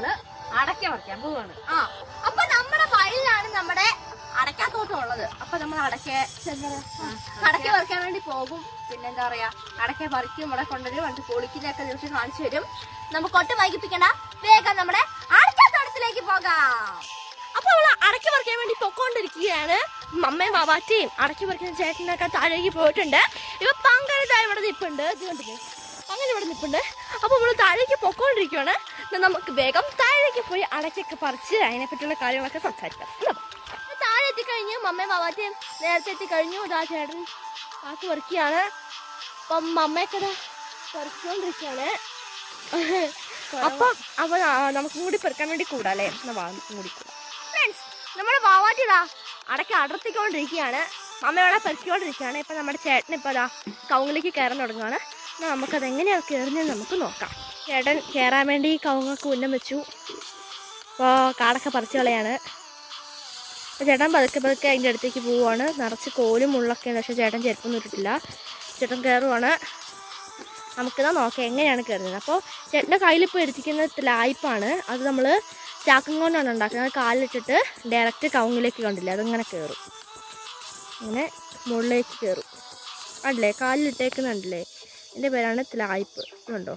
നമ്മള് അടയ്ക്ക പറിക്കാൻ പോവാണ് ആ അപ്പൊ നമ്മുടെ വയലിലാണ് നമ്മുടെ അടയ്ക്കാത്തോട്ടം ഉള്ളത് അപ്പൊ നമ്മൾ അടയ്ക്ക അടയ്ക്ക പറിക്കാൻ വേണ്ടി പോകും പിന്നെ എന്താ പറയാ അടയ്ക്ക പറിക്കും ഇവിടെ കൊണ്ടുവരും എന്നിട്ട് പൊളിക്കുന്നൊക്കെ ദിവസം കാണിച്ചു തരും നമുക്ക് ഒട്ടും വൈകിപ്പിക്കണ്ട വേഗം നമ്മുടെ അടയ്ക്കാത്തോട്ടത്തിലേക്ക് പോകാം അപ്പൊ നമ്മൾ അടയ്ക്ക പറിക്കാൻ വേണ്ടി പൊക്കോണ്ടിരിക്കുകയാണ് അമ്മയും ബാബാറ്റയും അടയ്ക്ക പറിക്കുന്ന ചേട്ടനൊക്കെ താഴേക്ക് പോയിട്ടുണ്ട് ഇപ്പൊ പങ്കരുതാ ഇവിടെ നിപ്പുണ്ട് ഇത് കണ്ടില്ലേ അങ്ങനെ ഇവിടെ നിപ്പുണ്ട് അപ്പൊ നമ്മൾ താഴേക്ക് പൊക്കോണ്ടിരിക്കുകയാണ് എന്നാ നമുക്ക് വേഗം താഴേക്ക് പോയി അടയ്ക്കൊക്കെ പറിച്ച് അതിനെ പറ്റിയുള്ള കാര്യങ്ങളൊക്കെ സംസാരിക്കാം എന്നാ പോ. അപ്പൊ താഴെ എത്തിക്കഴിഞ്ഞു മമ്മയും ബാബാറ്റയും നേരത്തെ എത്തിക്കഴിഞ്ഞു ഇതാ ചേട്ടൻ കാക്ക് പറിക്കുകയാണ് അപ്പം മമ്മയൊക്കെ ഇതാ പറിച്ചുകൊണ്ടിരിക്കുകയാണ് അപ്പം അപ്പൊ ആ, നമുക്കും കൂടി പെറുക്കാൻ വേണ്ടി കൂടാല്ലേ എന്നാ വാ നമുക്കും കൂടി കൂടാം ഫ്രണ്ട്സ് നമ്മുടെ വാവാറ്റിടാ അടയ്ക്ക് അടർത്തിക്കൊണ്ടിരിക്കുകയാണ് അമ്മയോടെ പെറുക്കിക്കൊണ്ടിരിക്കുകയാണ് ഇപ്പൊ നമ്മുടെ ചേട്ടൻ ഇപ്പൊ അതാ കവുങ്ങിലേക്ക് കയറാൻ തുടങ്ങുകയാണ് എന്നാ നമുക്കത് എങ്ങനെയാണ് കയറുന്നത് നമുക്ക് നോക്കാം ചേട്ടൻ കയറാൻ വേണ്ടി കവുങ്ങൊക്കെ ഉന്നം വെച്ചു അപ്പോൾ കാടൊക്കെ പറിച്ചു കളയാണ് അപ്പോൾ ചേട്ടൻ പതുക്കെ പതുക്കെ അതിൻ്റെ അടുത്തേക്ക് പോവുകയാണ് നിറച്ച് കോലും മുള്ളൊക്കെയാണ് പക്ഷേ ചേട്ടൻ ചെരുപ്പൊന്നും ഇട്ടിട്ടില്ല ചേട്ടൻ കയറുവാണ് നമുക്കിതാ നോക്കാം എങ്ങനെയാണ് കയറുന്നത് അപ്പോൾ ചേട്ടൻ്റെ കയ്യിൽ ഇപ്പോൾ എടുത്തിരിക്കുന്ന ലായ്പാണ് അത് നമ്മൾ ചാക്കും കൊണ്ടാണ് ഉണ്ടാക്കുന്നത് അത് കാലിലിട്ടിട്ട് ഡയറക്റ്റ് കവുങ്ങിലേക്ക് കണ്ടില്ല അതങ്ങനെ കയറും അങ്ങനെ മുകളിലേക്ക് കയറും കണ്ടില്ലേ കാലിലിട്ടേക്കുന്നുണ്ടല്ലേ എൻ്റെ പേരാണ് ലായ്പ് ഇതുണ്ടോ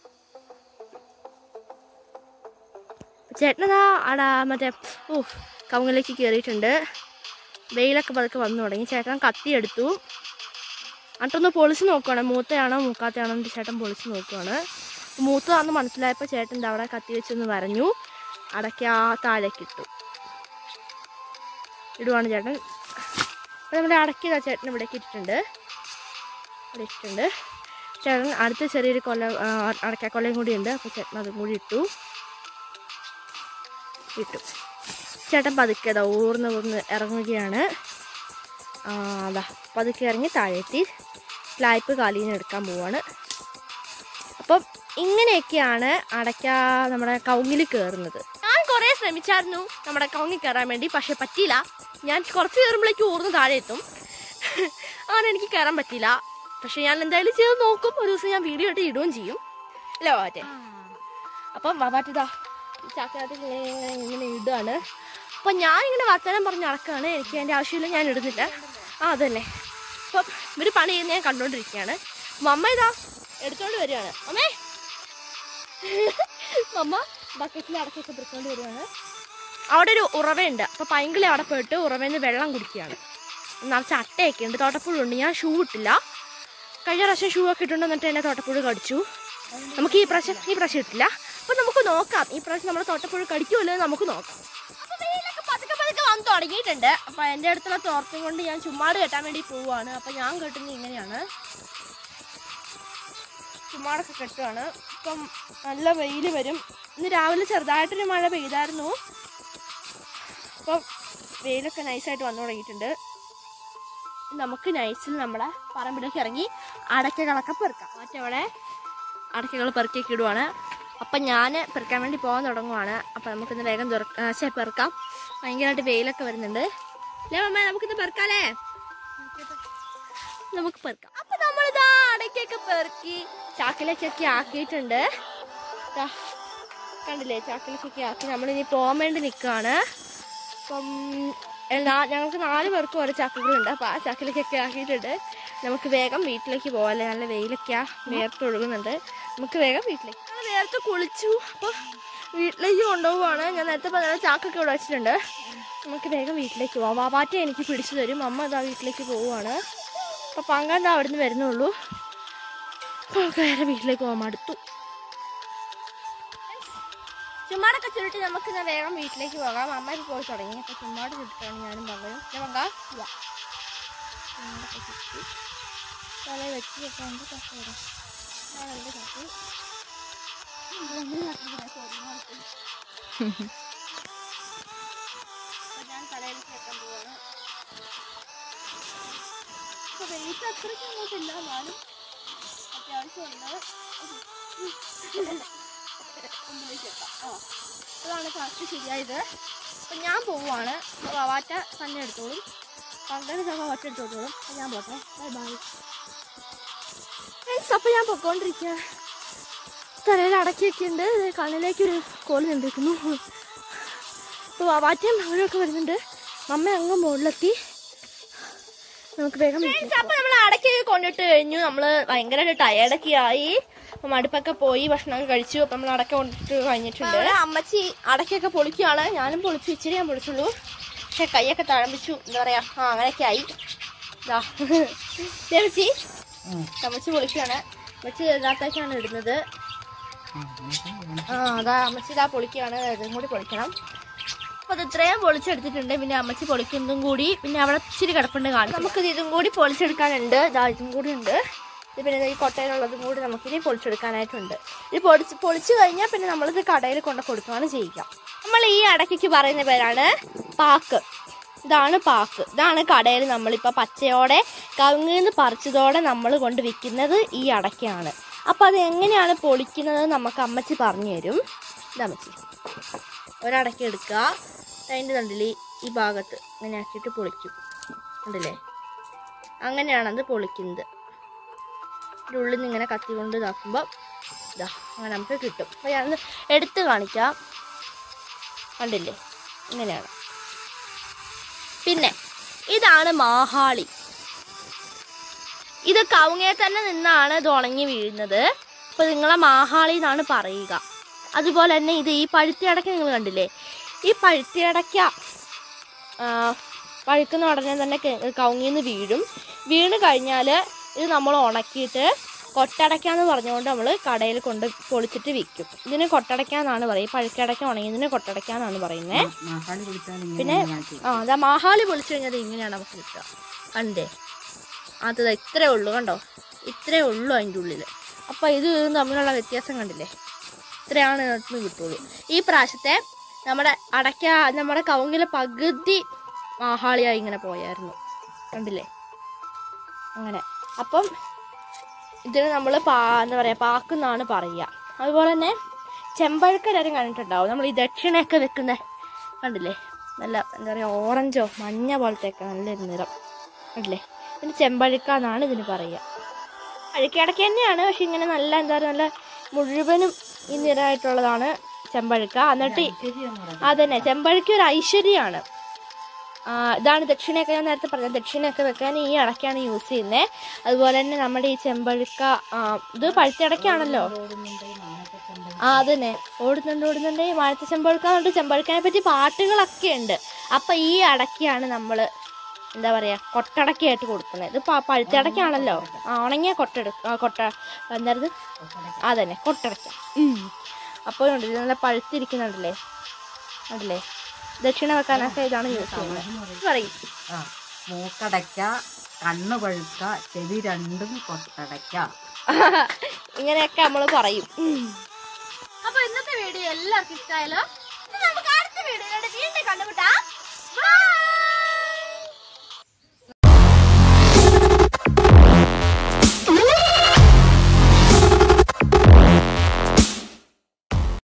ചേട്ടനതാ ആടാ മറ്റേ ഓ കവുങ്ങിലേക്ക് കയറിയിട്ടുണ്ട് വെയിലൊക്കെ പതുക്കെ വന്നു തുടങ്ങി ചേട്ടൻ കത്തി എടുത്തു എന്നിട്ടൊന്ന് പൊളിച്ച് നോക്കുവാണ് മൂത്തയാണോ മൂക്കാത്തയാണോ എന്ന് ചേട്ടൻ പൊളിച്ച് നോക്കുവാണ് മൂത്തതാണെന്ന് മനസ്സിലായപ്പോൾ ചേട്ടൻ ദാ അവിടെ കത്തി വെച്ചൊന്ന് വരഞ്ഞു അടയ്ക്കാ താഴേക്ക് ഇട്ടു ഇടുവാണ് ചേട്ടൻ അപ്പോൾ നമ്മുടെ അടയ്ക്കതാ ചേട്ടൻ ഇവിടേക്ക് ഇട്ടിട്ടുണ്ട് ഇവിടെ ഇട്ടിട്ടുണ്ട് ചേട്ടൻ അടുത്ത ചെറിയൊരു കൊല ആ, അടയ്ക്കാക്കൊലയും കൂടി ഉണ്ട് അപ്പോൾ ചേട്ടൻ അതും കൂടി ഇട്ടു ഇട്ടു ചേട്ടൻ പതുക്കെ അതാ ഊർന്ന് ഊർന്ന് ഇറങ്ങുകയാണ് ആ, അതാ പതുക്കെ ഇറങ്ങി താഴെത്തി ലായ്പ് കാലിൽ നിന്ന് എടുക്കാൻ പോവാണ് അപ്പം ഇങ്ങനെയൊക്കെയാണ് അടയ്ക്ക നമ്മുടെ കവുങ്ങിൽ കയറുന്നത് ഞാൻ കുറേ ശ്രമിച്ചായിരുന്നു നമ്മുടെ കവുങ്ങിൽ കയറാൻ വേണ്ടി പക്ഷെ പറ്റിയില്ല ഞാൻ കുറച്ച് കയറുമ്പോഴേക്ക് ഊർന്ന് താഴെ എത്തും അങ്ങനെ എനിക്ക് കയറാൻ പറ്റിയില്ല പക്ഷെ ഞാൻ എന്തായാലും ചെയ്ത് നോക്കും ഒരു ദിവസം ഞാൻ വീഡിയോ ഇട്ട് ഇടുകയും ചെയ്യും അല്ലേ ബാബാറ്റെ അപ്പം ബാബാറ്റിതാ ചാക്കിനകത്ത് ഇങ്ങനെ ഇങ്ങനെ ഇങ്ങനെ ഇടുകയാണ് അപ്പം ഞാൻ ഇങ്ങനെ വർത്തമാനം പറഞ്ഞ് നടക്കുകയാണ് എനിക്ക് അതിൻ്റെ ആവശ്യമില്ല ഞാൻ ഇടുന്നില്ല ആ അതന്നെ അപ്പം ഇവർ പണി ചെയ്യുന്ന ഞാൻ കണ്ടുകൊണ്ടിരിക്കുകയാണ് മമ്മ ഇതാ എടുത്തോണ്ട് വരികയാണ് അമ്മേ മമ്മ ബക്കറ്റിൽ അടക്കൊക്കെ എടുത്തോണ്ട് വരികയാണ് അവിടെ ഒരു ഉറവയുണ്ട് അപ്പോൾ പൈങ്കിളി അവിടെ പോയിട്ട് ഉറവയിൽ നിന്ന് വെള്ളം കുടിക്കുകയാണ് നിറച്ച് അട്ടയൊക്കെ ഉണ്ട് തോട്ടപ്പുഴുണ്ട് ഞാൻ ഷൂ ഇട്ടില്ല കഴിഞ്ഞ പ്രാവശ്യം ഷൂ ഒക്കെ ഇട്ടുകൊണ്ട് എന്നിട്ട് എന്നെ തോട്ടപ്പുഴ കടിച്ചു നമുക്ക് ഈ പ്രാവശ്യം ഈ പ്രാവശ്യം ഇട്ടില്ല അപ്പൊ നമുക്ക് നോക്കാം ഈ പ്രാവശ്യം നമ്മുടെ തോട്ടപ്പുഴ കടിക്കുമല്ലോ എന്ന് നമുക്ക് നോക്കാം അപ്പൊ വെയിലൊക്കെ പതുക്കെ പതുക്കെ വന്ന് തുടങ്ങിയിട്ടുണ്ട് അപ്പൊ എൻ്റെ അടുത്തുള്ള തോർത്തും കൊണ്ട് ഞാൻ ചുമ്മാട് കെട്ടാൻ വേണ്ടി പോവാണ് അപ്പൊ ഞാൻ കെട്ടുന്നത് ഇങ്ങനെയാണ് ചുമ്മാടൊക്കെ കെട്ടുകയാണ് ഇപ്പം നല്ല വെയിൽ വരും ഇന്ന് രാവിലെ ചെറുതായിട്ടൊരു മഴ പെയ്തായിരുന്നു അപ്പം വെയിലൊക്കെ നൈസായിട്ട് വന്നു തുടങ്ങിയിട്ടുണ്ട് നമുക്ക് നൈസിൽ നമ്മുടെ പറമ്പിലേക്ക് ഇറങ്ങി അടയ്ക്കകളൊക്കെ പെറുക്കാം മറ്റവിടെ അടയ്ക്കകൾ പെറുക്കിയൊക്കെ ഇടുവാണ് അപ്പം ഞാൻ പെറുക്കാൻ വേണ്ടി പോകാൻ തുടങ്ങുവാണ് അപ്പം നമുക്കിന്ന് വേഗം തുറ ചേ പെറുക്കാം ഭയങ്കരമായിട്ട് വെയിലൊക്കെ വരുന്നുണ്ട് അല്ലേ അമ്മ നമുക്കിന്ന് പെറുക്കാലേ നമുക്ക് പെറുക്കാം അപ്പം നമ്മളിതാ അടയ്ക്കൊക്കെ പെറുക്കി ചാക്കിലേക്കൊക്കെ ആക്കിയിട്ടുണ്ട് ദാ, കണ്ടില്ലേ ചാക്കിലേക്കൊക്കെ ആക്കി നമ്മളിനി പോകാൻ വേണ്ടി നിൽക്കുകയാണ് അപ്പം എല്ലാ ഞങ്ങൾക്ക് നാല് പേർക്കും ഓരോ ചാക്കുകളുണ്ട് അപ്പോൾ ആ ചാക്കിലേക്കൊക്കെ ആക്കിയിട്ടുണ്ട് നമുക്ക് വേഗം വീട്ടിലേക്ക് പോകാല്ലേ നല്ല വെയിലൊക്കെയാ വേർത്ത് ഒഴുകുന്നുണ്ട് നമുക്ക് വേഗം വീട്ടിലേക്ക് ഞങ്ങൾ നേരത്തെ കുളിച്ചു അപ്പോൾ വീട്ടിലേക്ക് കൊണ്ടുപോവാണ് ഞാൻ നേരത്തെ പറഞ്ഞ ചാക്കൊക്കെ ഇവിടെ വെച്ചിട്ടുണ്ട് നമുക്ക് വേഗം വീട്ടിലേക്ക് പോവാം വാപ്പാറ്റ എനിക്ക് പിടിച്ചു തരും അമ്മ ഇതാ വീട്ടിലേക്ക് പോവുകയാണ് അപ്പോൾ പങ്കാന്താ അവിടെ നിന്ന് വരുന്നുള്ളൂ അപ്പോൾ നമുക്ക് വേറെ വീട്ടിലേക്ക് പോകാൻ അടുത്തു ചുമ്മാടൊക്കെ ചുരുട്ടി നമുക്ക് ഇന്ന് വേഗം വീട്ടിലേക്ക് പോകാം അമ്മയ്ക്ക് പോയി തുടങ്ങി അപ്പൊ ചുമ്മാട് ചുരുട്ടാണ് ഞാനും പകരും ഞാൻ പങ്കാ ചുമ്മാടൊക്കെ ചുരുട്ടി തല വെച്ച് വെക്കാൻ എൻ്റെ കസേര ഞാൻ എൻ്റെ കസി ഞാൻ തലയിലേക്ക് വെക്കാൻ പോവാണ് അപ്പൊ വെയിറ്റ് അത്രയ്ക്ക് അങ്ങോട്ടില്ല എന്നാലും അത്യാവശ്യമുണ്ട് മുമ്പിലേക്ക് എത്താം ആ അതാണ് കറക്റ്റ് ശരിയായത് അപ്പം ഞാൻ പോവുകയാണ് അപ്പോൾ വാറ്റ തന്നെ എടുത്തോളും പങ്കന് ചിലപ്പോൾ വാറ്റ എടുത്തോളൂം അപ്പം ഞാൻ പോട്ടെ ബൈ ബൈ ഫ്രണ്ട്സ് അപ്പോൾ ഞാൻ പൊക്കോണ്ടിരിക്കുക തലയിൽ അടക്കിയൊക്കെ ഉണ്ട് ദേ കണ്ണിലേക്ക് ഒരു കോല് കണ്ടിരിക്കുന്നു ഇപ്പോൾ വാറ്റിയും അവരൊക്കെ വരുന്നുണ്ട് മമ്മ അങ്ങ് മുകളിലെത്തി നമുക്ക് വേഗം അപ്പൊ നമ്മൾ അടക്കൊക്കെ കൊണ്ടിട്ട് കഴിഞ്ഞു നമ്മള് ഭയങ്കരമായിട്ട് ടയേർഡൊക്കെ ആയി അപ്പൊ മടുപ്പൊക്കെ പോയി ഭക്ഷണമൊക്കെ കഴിച്ചു അപ്പൊ നമ്മൾ അടക്ക കൊണ്ടിട്ട് കഴിഞ്ഞിട്ടുണ്ട് അമ്മച്ചി അടക്കൊക്കെ പൊളിക്കുകയാണ് ഞാനും പൊളിച്ചു ഇച്ചിരി ഞാൻ പൊളിച്ചുള്ളൂ പക്ഷെ കൈയൊക്കെ തഴമ്പിച്ചു എന്താ പറയാ ആ അങ്ങനെയൊക്കെ ആയി ഇതാ ദേവച്ചി അമ്മച്ചി പൊളിക്കുകയാണ് അമ്മച്ചി ഇതിനകത്തേക്കാണ് ഇടുന്നത് ആ അതാ അമ്മച്ചി ഇതാ പൊളിക്കുകയാണ് ഇതും കൂടി പൊളിക്കണം അപ്പൊ അത് ഇത്രയും പൊളിച്ചെടുത്തിട്ടുണ്ട് പിന്നെ അമ്മച്ചി പൊളിക്കുന്നതും കൂടി പിന്നെ അവിടെ ഇച്ചിരി കിടപ്പുണ്ട് കാണും നമുക്കിത് ഇതും കൂടി പൊളിച്ചെടുക്കാനുണ്ട് ഇതാ ഇതും കൂടി ഉണ്ട് ഇത് പിന്നെ ദേ ഈ കൊട്ടയിലുള്ളതും കൂടി നമുക്കിനി പൊളിച്ചെടുക്കാനായിട്ടുണ്ട് ഇത് പൊളിച്ച് പൊളിച്ചു കഴിഞ്ഞാൽ പിന്നെ നമ്മളിത് കടയിൽ കൊണ്ട് കൊടുക്കുകയാണ് ചെയ്യുക നമ്മൾ ഈ അടക്കയ്ക്ക് പറയുന്ന പേരാണ് പാക്ക് ഇതാണ് പാക്ക് ഇതാണ് കടയിൽ നമ്മളിപ്പോൾ പച്ചയോടെ കവുങ്ങിൽ നിന്ന് പറിച്ചതോടെ നമ്മൾ കൊണ്ട് വിൽക്കുന്നത് ഈ അടക്കയാണ് അപ്പോൾ അത് എങ്ങനെയാണ് പൊളിക്കുന്നത് നമുക്ക് അമ്മച്ചി പറഞ്ഞു തരും ഇതാ അമ്മച്ചി ഒരടക്ക എടുക്കുക അതിൻ്റെ തണ്ടില് ഈ ഭാഗത്ത് ഇങ്ങനെ ആക്കിയിട്ട് പൊളിക്കും ഉണ്ടല്ലേ അങ്ങനെയാണ് അത് പൊളിക്കുന്നത് ഇതിൻ്റെ ഉള്ളിൽ നിന്ന് ഇങ്ങനെ കത്തി കൊണ്ട് ഇതാക്കുമ്പോൾ ഇതാ അങ്ങനെ നമുക്ക് കിട്ടും അപ്പോൾ ഞാനത് എടുത്ത് കാണിക്കാം കണ്ടില്ലേ ഇങ്ങനെയാണ് പിന്നെ ഇതാണ് മാഹാളി ഇത് കവുങ്ങേ തന്നെ നിന്നാണ് ഇത് ഉണങ്ങി വീഴുന്നത് അപ്പോൾ നിങ്ങളെ മാഹാളി എന്നാണ് പറയുക അതുപോലെ തന്നെ ഇത് ഈ പഴുത്തിയടക്ക നിങ്ങൾ കണ്ടില്ലേ ഈ പഴുത്തിയടക്ക ആ, പഴുക്കുന്ന ഉടനെ തന്നെ കവുങ്ങിൽ നിന്ന് വീഴും വീണ് കഴിഞ്ഞാൽ ഇത് നമ്മൾ ഉണക്കിയിട്ട് കൊട്ടടയ്ക്ക എന്ന് പറഞ്ഞുകൊണ്ട് നമ്മൾ കടയിൽ കൊണ്ട് പൊളിച്ചിട്ട് വിൽക്കും ഇതിന് കൊട്ടടയ്ക്ക എന്നാണ് പറയുക പഴുക്കടയ്ക്ക ഉണങ്ങിയതിന് കൊട്ടടയ്ക്ക എന്നാണ് പറയുന്നത് മാഹാളി കുളിച്ചാൽ പിന്നെ ആ അതാ മാഹാളി പൊളിച്ചു കഴിഞ്ഞാൽ ഇങ്ങനെയാണ് നമുക്ക് കിട്ടുക കണ്ടേ അത് ദാ ഇത്രേ ഉള്ളൂ കണ്ടോ ഇത്രേ ഉള്ളൂ അതിൻ്റെ ഉള്ളിൽ അപ്പോൾ ഇത് ഇതും തമ്മിലുള്ള വ്യത്യാസം കണ്ടില്ലേ ഇത്രയാണ് ഇതിനകത്ത് കിട്ടുള്ളൂ ഈ പ്രാവശ്യത്തെ നമ്മുടെ അടയ്ക്ക നമ്മുടെ കവുങ്ങിലെ പകുതി മാഹാളിയായി ഇങ്ങനെ പോയായിരുന്നു കണ്ടില്ലേ അങ്ങനെ അപ്പം ഇതിന് നമ്മൾ പാ എന്താ പറയുക പാക്കെന്നാണ് പറയുക അതുപോലെ തന്നെ ചെമ്പഴുക്ക എല്ലാവരും കണ്ടിട്ടുണ്ടാവും നമ്മൾ ഈ ദക്ഷിണയൊക്കെ വെക്കുന്ന കണ്ടില്ലേ നല്ല എന്താ പറയുക ഓറഞ്ചോ മഞ്ഞ പോലത്തെയൊക്കെ നല്ലൊരു നിറം കണ്ടില്ലേ ഇതിന് ചെമ്പഴുക്ക എന്നാണ് ഇതിന് പറയുക അഴുക്കടക്ക തന്നെയാണ് പക്ഷെ ഇങ്ങനെ നല്ല എന്താ പറയുക നല്ല മുഴുവനും ഈ നിറമായിട്ടുള്ളതാണ് ചെമ്പഴുക്ക എന്നിട്ട് അതന്നെ ചെമ്പഴുക്ക ഒരു ഐശ്വര്യമാണ് ആ, ഇതാണ് ദക്ഷിണയൊക്കെ ഞാൻ നേരത്തെ പറഞ്ഞത് ദക്ഷിണയൊക്കെ വെക്കാൻ ഈ അടക്കയാണ് യൂസ് ചെയ്യുന്നത് അതുപോലെ തന്നെ നമ്മുടെ ഈ ചെമ്പഴുക്ക ആ, ഇത് പഴുത്തടക്കാണല്ലോ ആ അതന്നെ ഓടുന്നുണ്ട് ഓടുന്നുണ്ട് ഈ വാഴത്ത ചെമ്പഴുക്ക എന്നുണ്ട് ചെമ്പഴുക്കനെ പറ്റി പാട്ടുകളൊക്കെ ഉണ്ട് അപ്പൊ ഈ അടക്കയാണ് നമ്മൾ എന്താ പറയാ കൊട്ടടക്കയായിട്ട് കൊടുക്കുന്നത് ഇത് പ- പഴുത്തടക്കാണല്ലോ ആ ഉണങ്ങിയ കൊട്ടെടു ആ, കൊട്ട എന്തായിരുന്നു അതന്നെ കൊട്ടടക്ക അപ്പോൾ ഉണ്ട് ഇത് നല്ല പഴുത്തിരിക്കുന്നുണ്ടല്ലേ ഉണ്ടല്ലേ ദക്ഷിണ വെക്കാനൊക്കെ ഇതാണ് യൂസ് ചെയ്യുന്നത് പറയും ആ മൂക്കടയ്ക്ക കണ്ണ് പഴുക്ക ചെവി രണ്ടും കൊട്ടടയ്ക്ക ഇങ്ങനെയൊക്കെ നമ്മൾ പറയും അപ്പൊ ഇന്നത്തെ വീഡിയോ എല്ലാവർക്കും ഇഷ്ടമായാലോ